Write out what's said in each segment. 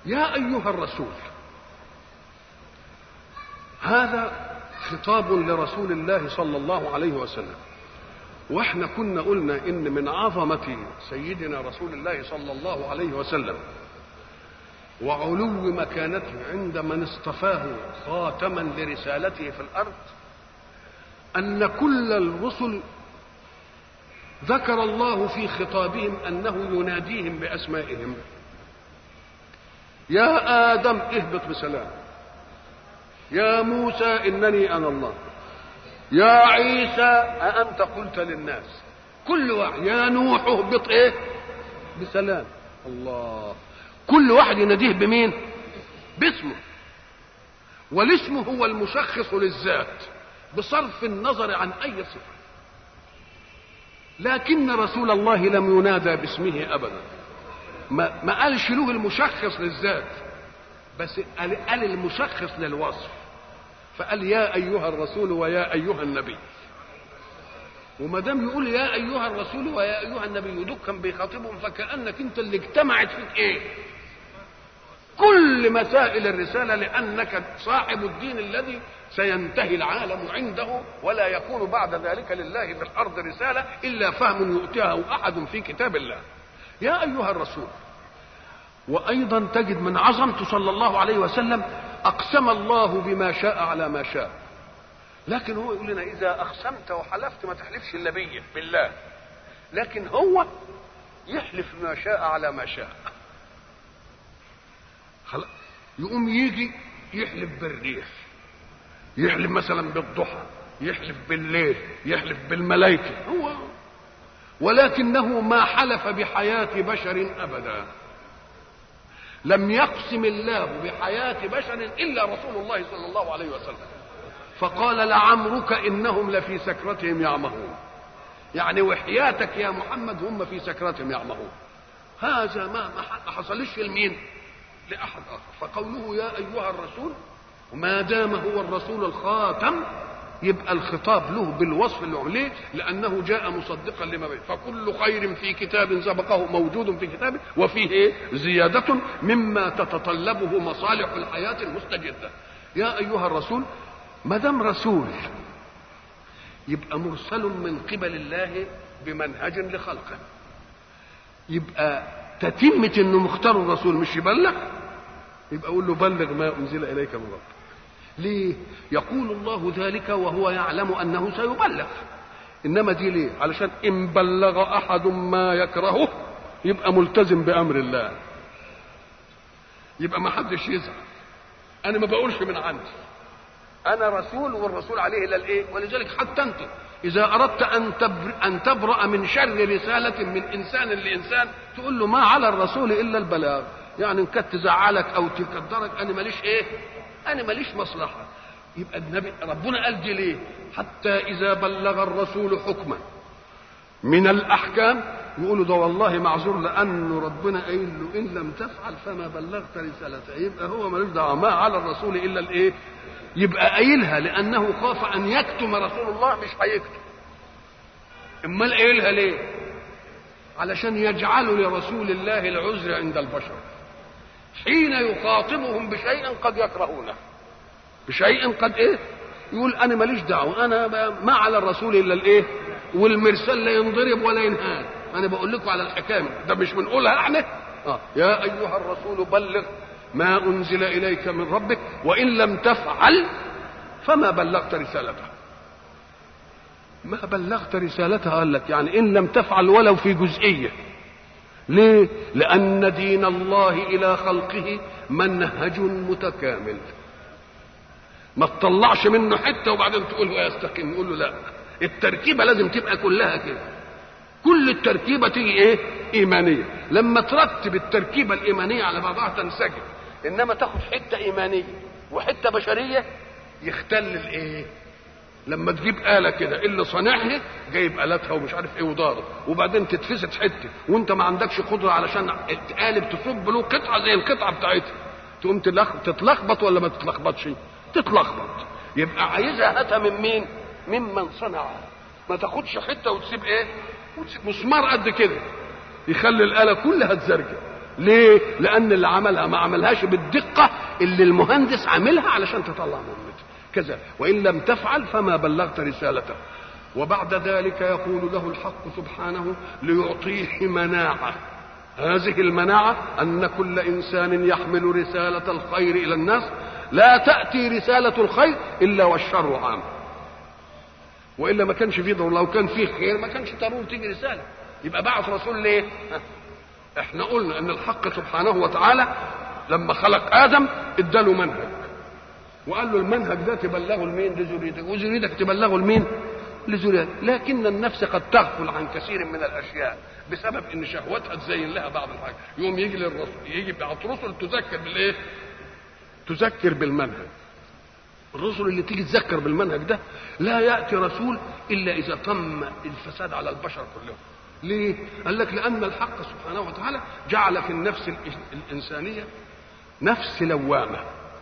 يا ايها الرسول هذا خطاب لرسول الله صلى الله عليه وسلم واحنا كنا قلنا ان من عظمه سيدنا رسول الله صلى الله عليه وسلم وعلو مكانته عند من اصطفاه خاتما لرسالته في الارض ان كل الرسل ذكر الله في خطابهم انه يناديهم باسمائهم يا ادم اهبط بسلام يا موسى انني انا الله يا عيسى أأنت قلت للناس كل واحد يا نوح اهبط ايه بسلام الله كل واحد يناديه بمين باسمه والاسم هو المشخص للذات بصرف النظر عن اي صفه لكن رسول الله لم ينادى باسمه ابدا ما, ما قالش له المشخص للذات بس قال, قال المشخص للوصف فقال يا ايها الرسول ويا ايها النبي وما دام يقول يا ايها الرسول ويا ايها النبي دول كان بيخاطبهم فكانك انت اللي اجتمعت فيك ايه كل مسائل الرساله لانك صاحب الدين الذي سينتهي العالم عنده ولا يكون بعد ذلك لله في الارض رساله الا فهم يؤتيه احد في كتاب الله يا ايها الرسول وايضا تجد من عظمته صلى الله عليه وسلم اقسم الله بما شاء على ما شاء لكن هو يقول لنا اذا اقسمت وحلفت ما تحلفش الا بيا بالله لكن هو يحلف ما شاء على ما شاء خلاص يقوم يجي يحلف بالريح يحلف مثلا بالضحى يحلف بالليل يحلف بالملائكه هو ولكنه ما حلف بحياه بشر ابدا لم يقسم الله بحياة بشر إلا رسول الله صلى الله عليه وسلم فقال لعمرك إنهم لفي سكرتهم يعمهون يعني وحياتك يا محمد هم في سكرتهم يعمهون هذا ما ما حصلش لمين لأحد آخر فقوله يا أيها الرسول ما دام هو الرسول الخاتم يبقى الخطاب له بالوصف اللي ليه؟ لأنه جاء مصدقا لما بين فكل خير في كتاب سبقه موجود في كتابه وفيه إيه؟ زيادة مما تتطلبه مصالح الحياة المستجدة يا أيها الرسول ما دام رسول يبقى مرسل من قبل الله بمنهج لخلقه يبقى تتمة انه مختار الرسول مش يبلغ يبقى اقول له بلغ ما انزل اليك من ربك ليه يقول الله ذلك وهو يعلم انه سيبلغ انما دي ليه علشان ان بلغ احد ما يكرهه يبقى ملتزم بامر الله يبقى ما حدش يزعل انا ما بقولش من عندي انا رسول والرسول عليه الا الايه ولذلك حتى انت اذا اردت ان تبر ان تبرا من شر رساله من انسان لانسان تقول له ما على الرسول الا البلاغ يعني ان كانت تزعلك او تقدرك انا ماليش ايه انا ماليش مصلحه يبقى النبي ربنا قال دي ليه حتى اذا بلغ الرسول حكما من الاحكام يقولوا ده والله معذور لانه ربنا قايل له ان لم تفعل فما بلغت رسالته يبقى هو ملوش دعوه ما على الرسول الا الايه يبقى قايلها لانه خاف ان يكتم رسول الله مش هيكتم امال قايلها ليه علشان يجعلوا لرسول الله العذر عند البشر حين يخاطبهم بشيء قد يكرهونه بشيء قد ايه يقول انا ماليش دعوه انا ما على الرسول الا الايه والمرسال لا ينضرب ولا ينهان انا بقول لكم على الحكايه ده مش بنقولها احنا آه. يا ايها الرسول بلغ ما انزل اليك من ربك وان لم تفعل فما بلغت رسالته ما بلغت رسالتها قال لك يعني ان لم تفعل ولو في جزئيه ليه لان دين الله الى خلقه منهج متكامل ما تطلعش منه حته وبعدين تقول هو يستقيم نقول له لا التركيبه لازم تبقى كلها كده كل التركيبه تيجي ايه ايمانيه لما ترتب التركيبه الايمانيه على بعضها تنسجم انما تاخد حته ايمانيه وحته بشريه يختل الايه لما تجيب آلة كده اللي صانعها جايب آلاتها ومش عارف ايه وضارب وبعدين تتفسد حتة وانت ما عندكش قدرة علشان تقالب تصب له قطعة زي القطعة بتاعتها تقوم تتلخبط ولا ما تتلخبطش تتلخبط يبقى عايزها هاتها من مين ممن صنعها ما تاخدش حتة وتسيب ايه وتسيب مسمار قد كده يخلي الآلة كلها تزرجل ليه لان اللي عملها ما عملهاش بالدقه اللي المهندس عاملها علشان تطلع مهمته كذا وان لم تفعل فما بلغت رسالته وبعد ذلك يقول له الحق سبحانه ليعطيه مناعه هذه المناعه ان كل انسان يحمل رساله الخير الى الناس لا تاتي رساله الخير الا والشر عام والا ما كانش فيه ضرورة لو كان فيه خير ما كانش ضروري تيجي رساله يبقى بعث رسول ليه احنا قلنا ان الحق سبحانه وتعالى لما خلق ادم اداله منهج وقال له المنهج ده تبلغه لمين لذريتك وذريتك تبلغه لمين لذريتك لكن النفس قد تغفل عن كثير من الاشياء بسبب ان شهوتها تزين لها بعض الحاجات يوم يجي للرسول يجي بعت رسل تذكر بالايه تذكر بالمنهج الرسل اللي تيجي تذكر بالمنهج ده لا ياتي رسول الا اذا تم الفساد على البشر كلهم ليه؟ قال لك لأن الحق سبحانه وتعالى جعل في النفس الإنسانية نفس لوامة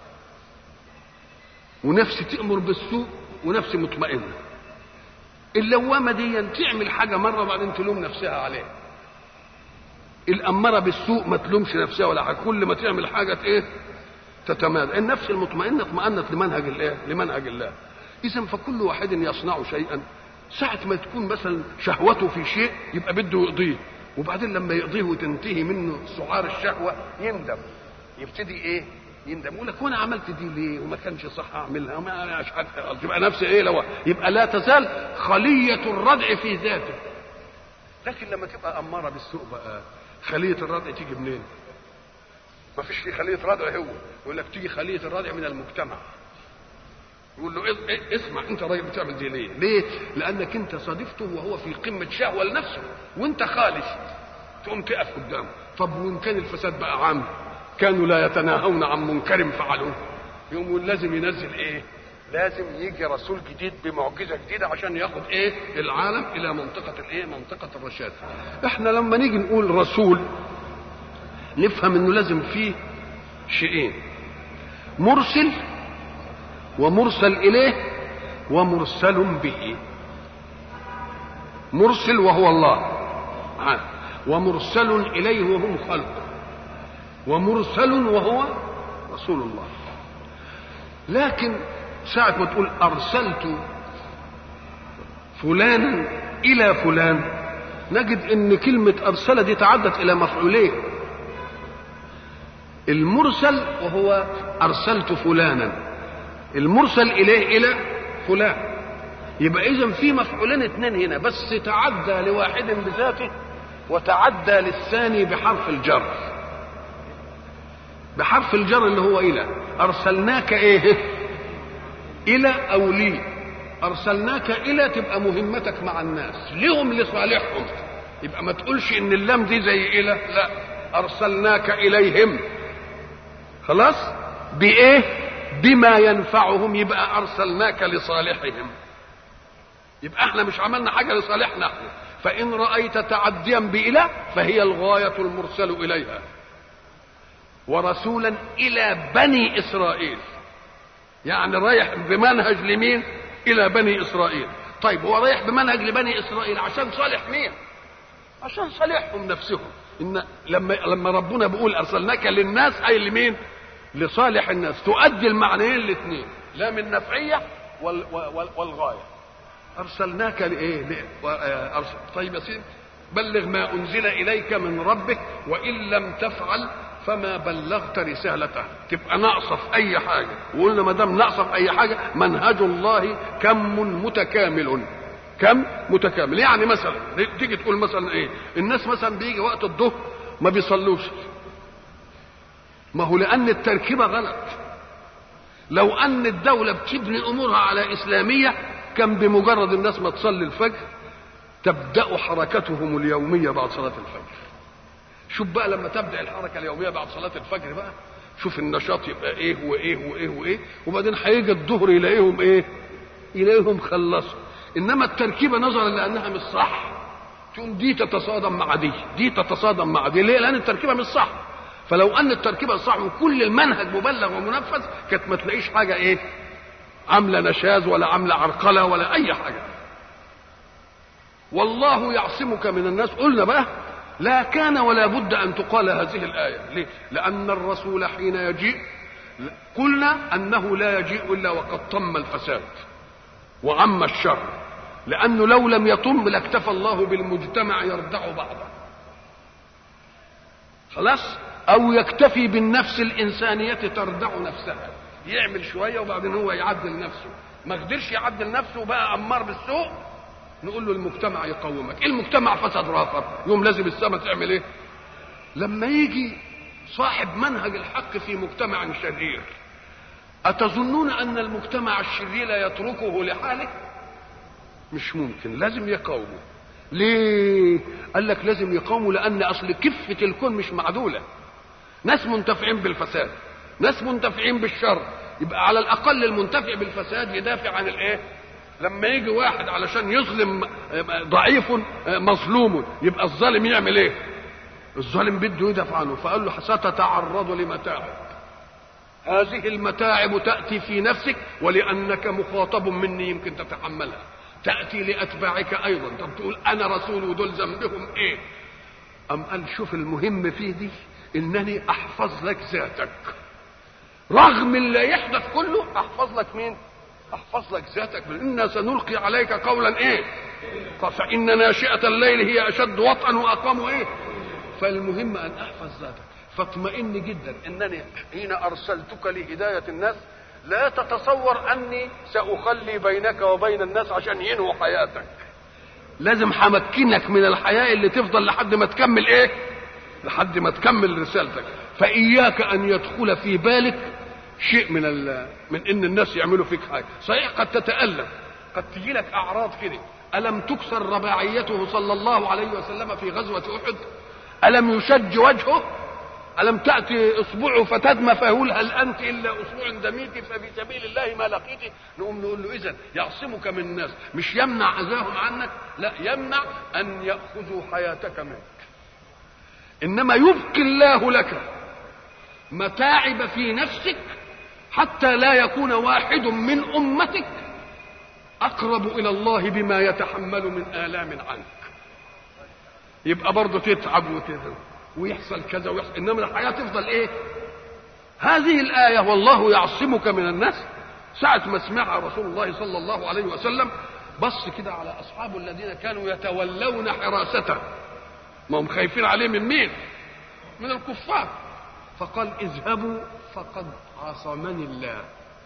ونفس تأمر بالسوء ونفس مطمئنة اللوامة دي تعمل حاجة مرة بعدين تلوم نفسها عليها الأمارة بالسوء ما تلومش نفسها ولا حاجة كل ما تعمل حاجة إيه تتمادى النفس المطمئنة اطمأنت لمنهج الله لمنهج الله إذا فكل واحد يصنع شيئا ساعة ما تكون مثلا شهوته في شيء يبقى بده يقضيه وبعدين لما يقضيه وتنتهي منه سعار الشهوة يندم يبتدي ايه يندم يقول لك وانا عملت دي ليه وما كانش صح اعملها ما انا مش عارف يبقى نفسي ايه لو يبقى لا تزال خلية الردع في ذاته لكن لما تبقى أمارة بالسوء بقى خلية الردع تيجي منين؟ ما فيش في خلية ردع هو يقول لك تيجي خلية الردع من المجتمع يقول له إيه إيه اسمع انت راجل بتعمل دي ليه؟ ليه؟ لانك انت صادفته وهو في قمه شهوه لنفسه وانت خالص تقوم تقف قدامه طب وان كان الفساد بقى عام كانوا لا يتناهون عن منكر فعلوه يقوم لازم ينزل ايه؟ لازم يجي رسول جديد بمعجزه جديده عشان ياخد ايه؟ العالم الى منطقه الايه؟ منطقه الرشاد. احنا لما نيجي نقول رسول نفهم انه لازم فيه شيئين مرسل ومرسل اليه ومرسل به مرسل وهو الله عام ومرسل اليه وهم خلقه ومرسل وهو رسول الله لكن ساعة ما تقول أرسلت فلانا إلى فلان نجد إن كلمة أرسل دي تعدت إلى مفعولين المرسل وهو أرسلت فلانا المرسل اليه الى فلان يبقى اذا في مفعولين اثنين هنا بس تعدى لواحد بذاته وتعدى للثاني بحرف الجر بحرف الجر اللي هو الى ارسلناك ايه الى او لي ارسلناك الى تبقى مهمتك مع الناس لهم لصالحهم يبقى ما تقولش ان اللام دي زي الى لا ارسلناك اليهم خلاص بايه بما ينفعهم يبقى ارسلناك لصالحهم يبقى احنا مش عملنا حاجه لصالحنا احنا فان رايت تعديا بإله فهي الغايه المرسل اليها ورسولا الى بني اسرائيل يعني رايح بمنهج لمين الى بني اسرائيل طيب هو رايح بمنهج لبني اسرائيل عشان صالح مين عشان صالحهم نفسهم ان لما لما ربنا بيقول ارسلناك للناس اي لمين لصالح الناس تؤدي المعنيين الاثنين لا من نفعيه وال وال والغايه ارسلناك لايه أرسل. طيب يا سيدي بلغ ما انزل اليك من ربك وان لم تفعل فما بلغت رسالته تبقى ناقصه في اي حاجه وقلنا ما دام ناقصه في اي حاجه منهج الله كم متكامل كم متكامل يعني مثلا تيجي تقول مثلا ايه الناس مثلا بيجي وقت الظهر ما بيصلوش ما هو لان التركيبه غلط لو ان الدوله بتبني امورها على اسلاميه كان بمجرد الناس ما تصلي الفجر تبدا حركتهم اليوميه بعد صلاه الفجر شوف بقى لما تبدا الحركه اليوميه بعد صلاه الفجر بقى شوف النشاط يبقى ايه وايه وايه وايه وبعدين هيجي الظهر يلاقيهم ايه يلاقيهم خلصوا انما التركيبه نظرا لانها مش صح تقوم دي تتصادم مع دي دي تتصادم مع دي ليه لان التركيبه مش صح فلو ان التركيبه صح وكل المنهج مبلغ ومنفذ كانت ما تلاقيش حاجه ايه عامله نشاز ولا عامله عرقله ولا اي حاجه والله يعصمك من الناس قلنا بقى لا كان ولا بد أن تقال هذه الآية ليه؟ لأن الرسول حين يجيء قلنا أنه لا يجيء إلا وقد طم الفساد وعم الشر لأنه لو لم يطم لاكتفى الله بالمجتمع يردع بعضه خلاص أو يكتفي بالنفس الإنسانية تردع نفسها يعمل شوية وبعدين هو يعدل نفسه ما قدرش يعدل نفسه وبقى أمار بالسوء نقول له المجتمع يقومك المجتمع فسد راخر يوم لازم السماء تعمل ايه لما يجي صاحب منهج الحق في مجتمع شرير أتظنون أن المجتمع الشرير يتركه لحاله مش ممكن لازم يقاومه ليه قال لك لازم يقاوموا لان اصل كفه الكون مش معدوله ناس منتفعين بالفساد ناس منتفعين بالشر يبقى على الاقل المنتفع بالفساد يدافع عن الايه لما يجي واحد علشان يظلم ضعيف مظلوم يبقى الظالم يعمل ايه الظالم بده يدافع عنه فقال له ستتعرض لمتاعب هذه المتاعب تاتي في نفسك ولانك مخاطب مني يمكن تتحملها تأتي لأتباعك أيضا طب تقول أنا رسول ودول ذنبهم إيه أم قال شوف المهم فيه دي إنني أحفظ لك ذاتك رغم اللي يحدث كله أحفظ لك مين أحفظ لك ذاتك إنا سنلقي عليك قولا إيه فإن ناشئة الليل هي أشد وطئا وأقام إيه فالمهم أن أحفظ ذاتك فاطمئن جدا إنني حين أرسلتك لهداية الناس لا تتصور اني ساخلي بينك وبين الناس عشان ينهوا حياتك لازم همكنك من الحياه اللي تفضل لحد ما تكمل ايه لحد ما تكمل رسالتك فاياك ان يدخل في بالك شيء من ال... من ان الناس يعملوا فيك حاجه صحيح قد تتالم قد تجي لك اعراض كده الم تكسر رباعيته صلى الله عليه وسلم في غزوه احد الم يشج وجهه ألم تأتي إصبعه فتدمى فيقول هل أنت إلا أصبع دميت ففي سبيل الله ما لقيت نقوم نقول له إذا يعصمك من الناس مش يمنع أذاهم عنك لا يمنع أن يأخذوا حياتك منك إنما يبقي الله لك متاعب في نفسك حتى لا يكون واحد من أمتك أقرب إلى الله بما يتحمل من آلام عنك يبقى برضه تتعب وتذل ويحصل كذا ويحصل انما الحياه تفضل ايه هذه الايه والله يعصمك من الناس ساعه ما سمعها رسول الله صلى الله عليه وسلم بص كده على اصحابه الذين كانوا يتولون حراسته ما هم خايفين عليه من مين من الكفار فقال اذهبوا فقد عصمني الله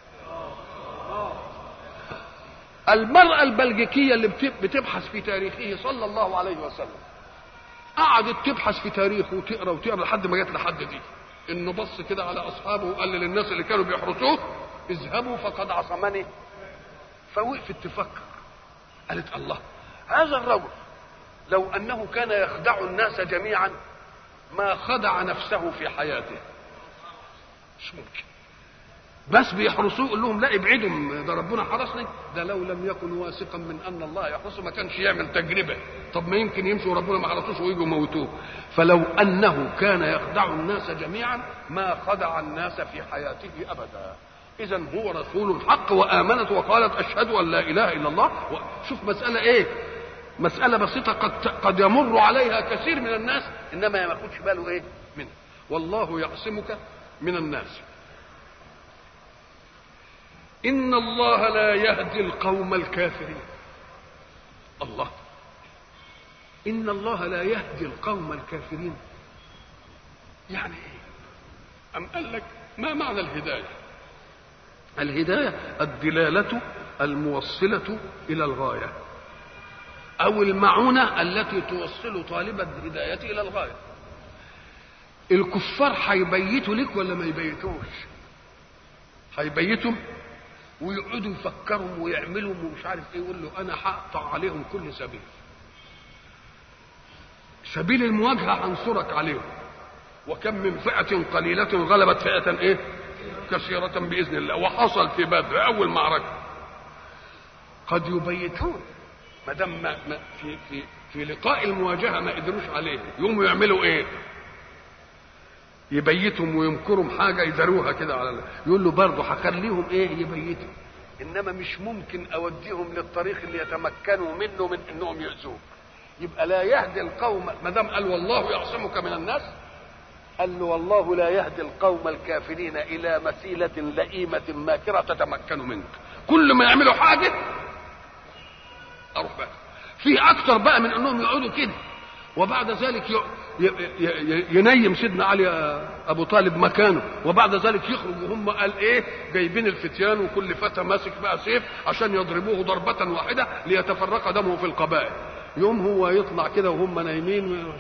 المرأة البلجيكية اللي بتبحث في تاريخه صلى الله عليه وسلم قعدت تبحث في تاريخه وتقرا وتقرا لحد ما جت لحد دي انه بص كده على اصحابه وقال للناس اللي كانوا بيحرسوه اذهبوا فقد عصمني فوقفت تفكر قالت الله هذا الرجل لو انه كان يخدع الناس جميعا ما خدع نفسه في حياته مش ممكن بس بيحرسوه يقول لهم لا ابعدوا ده ربنا حرسني ده لو لم يكن واثقا من ان الله يحرسه ما كانش يعمل تجربه طب ما يمكن يمشي وربنا ما حرسوش ويجوا موتوه فلو انه كان يخدع الناس جميعا ما خدع الناس في حياته ابدا اذا هو رسول حق وامنت وقالت اشهد ان لا اله الا الله شوف مساله ايه مساله بسيطه قد قد يمر عليها كثير من الناس انما ما ياخدش باله ايه منها والله يعصمك من الناس إن الله لا يهدي القوم الكافرين الله إن الله لا يهدي القوم الكافرين يعني إيه أم قال لك ما معنى الهداية الهداية الدلالة الموصلة إلى الغاية أو المعونة التي توصل طالب الهداية إلى الغاية الكفار هيبيتوا لك ولا ما يبيتوش هيبيتوا ويقعدوا يفكروا ويعملوا ومش عارف ايه يقول له انا هقطع عليهم كل سبيل سبيل المواجهه هنصرك عليهم وكم من فئه قليله غلبت فئه ايه كثيره باذن الله وحصل في بدر اول معركه قد يبيتون ما دام في في في لقاء المواجهه ما قدروش عليه يقوموا يعملوا ايه يبيتهم ويمكرهم حاجة يداروها كده على الله يقول له برضه هخليهم ايه يبيتوا انما مش ممكن اوديهم للطريق اللي يتمكنوا منه من انهم يؤذوك يبقى لا يهدي القوم ما دام قال والله يعصمك من الناس قال له والله لا يهدي القوم الكافرين الى مسيله لئيمه ماكره تتمكن منك كل ما يعملوا حاجه اروح بقى في اكتر بقى من انهم يقعدوا كده وبعد ذلك ي... ي... ي... ينيم سيدنا علي ابو طالب مكانه وبعد ذلك يخرج وهم قال ايه جايبين الفتيان وكل فتى ماسك بقى سيف عشان يضربوه ضربه واحده ليتفرق دمه في القبائل يوم هو يطلع كده وهم نايمين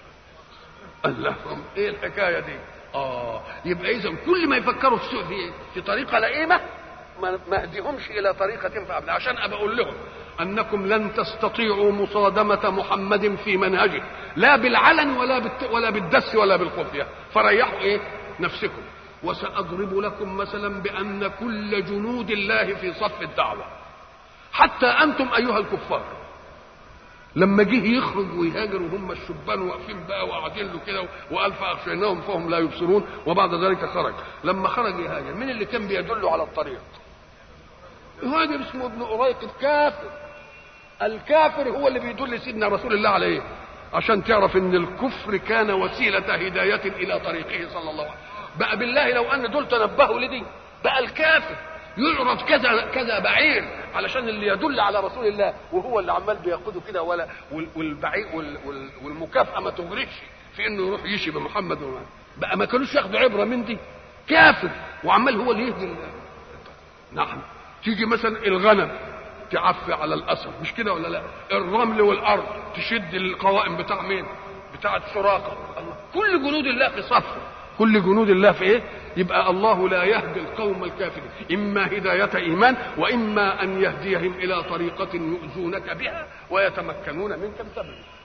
قال لهم ايه الحكايه دي اه يبقى اذا كل ما يفكروا في في, في طريقه لئيمه ما ما اهديهمش الى طريقه تنفع عشان ابقى اقول لهم انكم لن تستطيعوا مصادمه محمد في منهجه لا بالعلن ولا بالت... ولا بالدس ولا بالخفيه فريحوا ايه نفسكم وساضرب لكم مثلا بان كل جنود الله في صف الدعوه حتى انتم ايها الكفار لما جه يخرج ويهاجر وهم الشبان واقفين بقى وقاعدين له كده وقال فاغشيناهم فهم لا يبصرون وبعد ذلك خرج لما خرج يهاجر مين اللي كان بيدله على الطريق يهاجر اسمه ابن أريق الكافر الكافر هو اللي بيدل سيدنا رسول الله على ايه عشان تعرف ان الكفر كان وسيلة هداية الى طريقه صلى الله عليه وسلم بقى بالله لو ان دول تنبهوا لدي بقى الكافر يعرض كذا كذا بعير علشان اللي يدل على رسول الله وهو اللي عمال بيقوده كده ولا والبعير والمكافأة ما تغرقش في انه يروح يشي بمحمد وما بقى ما كانوش ياخدوا عبرة من دي كافر وعمال هو اللي يهدي نعم تيجي مثلا الغنم تعفي على الاسد مش كده ولا لا الرمل والارض تشد القوائم بتاع مين بتاعه سراقه الله كل جنود الله في صف كل جنود الله في ايه يبقى الله لا يهدي القوم الكافرين اما هدايه ايمان واما ان يهديهم الى طريقه يؤذونك بها ويتمكنون منك بسببها